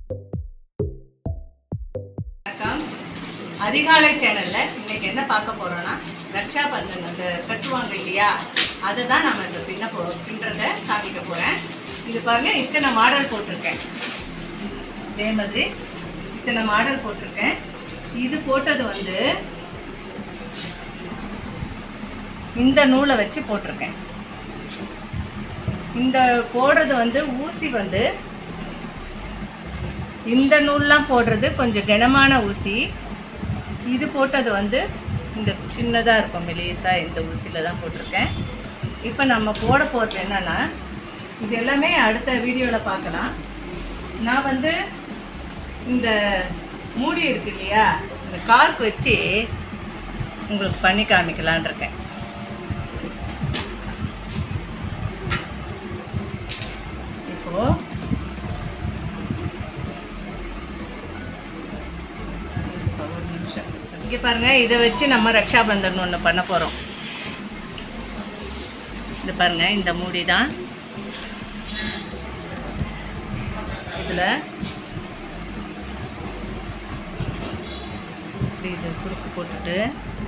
வணக்கம் அதிகாலை சேனல்ல இன்னைக்கு என்ன பார்க்க போறோம்னா ரக்ஷா பந்தன் அந்த கட்டுவாங்க இல்லையா அதை தான் நம்ம இந்த பின்ன போ பின்றத காமிக்க போறேன் இது பாருங்க இத்தனை மாடல் போட்டிருக்கேன் இதே மாதிரி இத்தனை மாடல் போட்டிருக்கேன் இது போட்டது வந்து இந்த நூலை வச்சு போட்டிருக்கேன் இந்த போடுறது வந்து ஊசி வந்து இந்த நூல்லாம் போடுறது கொஞ்சம் கனமான ஊசி இது போட்டது வந்து இந்த சின்னதாக இருக்கும் மெலிசாக இந்த ஊசியில் தான் போட்டிருக்கேன் இப்போ நம்ம போட போகிறது என்னன்னா இது எல்லாமே அடுத்த வீடியோவில் பார்க்கலாம் நான் வந்து இந்த மூடி இருக்கு இல்லையா இந்த கார்க் வச்சு உங்களுக்கு பண்ணி காமிக்கலான் இருக்கேன் இப்போ ஒரு நிமிஷம் இங்கே பாருங்க இதை வச்சு நம்ம ரக்ஷாபந்தன் ஒன்று பண்ண போகிறோம் இது பாருங்க இந்த மூடி தான் இதில் இப்படி இதை சுருக்கு போட்டுட்டு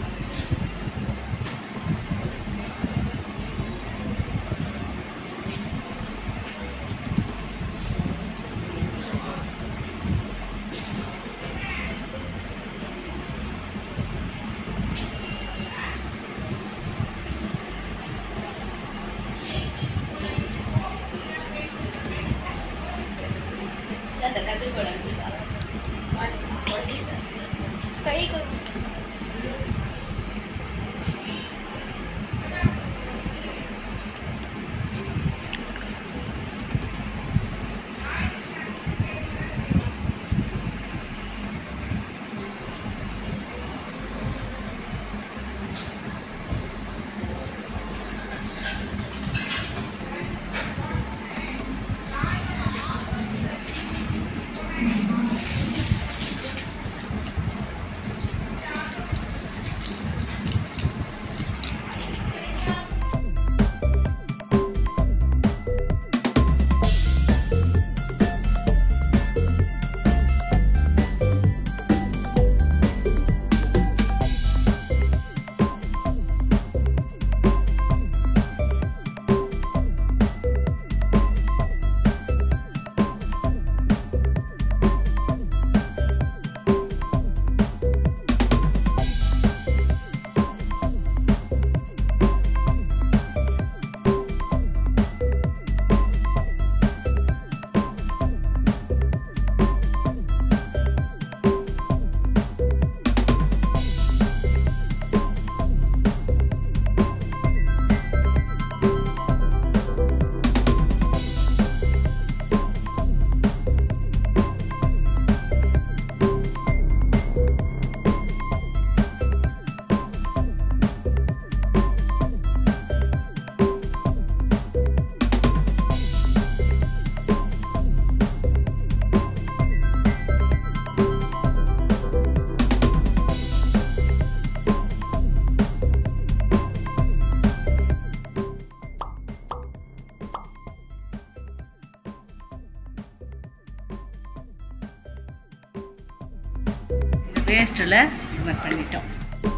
வேஸ்ட்டில் நம்ம பண்ணிட்டோம்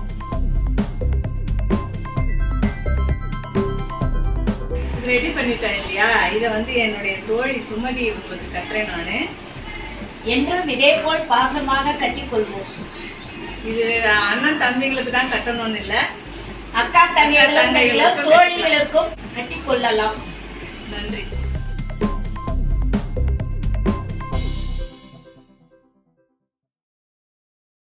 ரெடி பண்ணிட்டேன் இல்லையா இதை வந்து என்னுடைய தோழி சுமதி உங்களுக்கு கட்டுறேன் நான் என்றும் இதேபோல் பாசமாக கட்டிக்கொள்வோம் இது அண்ணன் தம்பிங்களுக்கு தான் கட்டணும்னு இல்லை அக்கா தங்கைகளும் தங்கைகளுக்கும் தோழிகளுக்கும் கட்டிக்கொள்ளலாம் நன்றி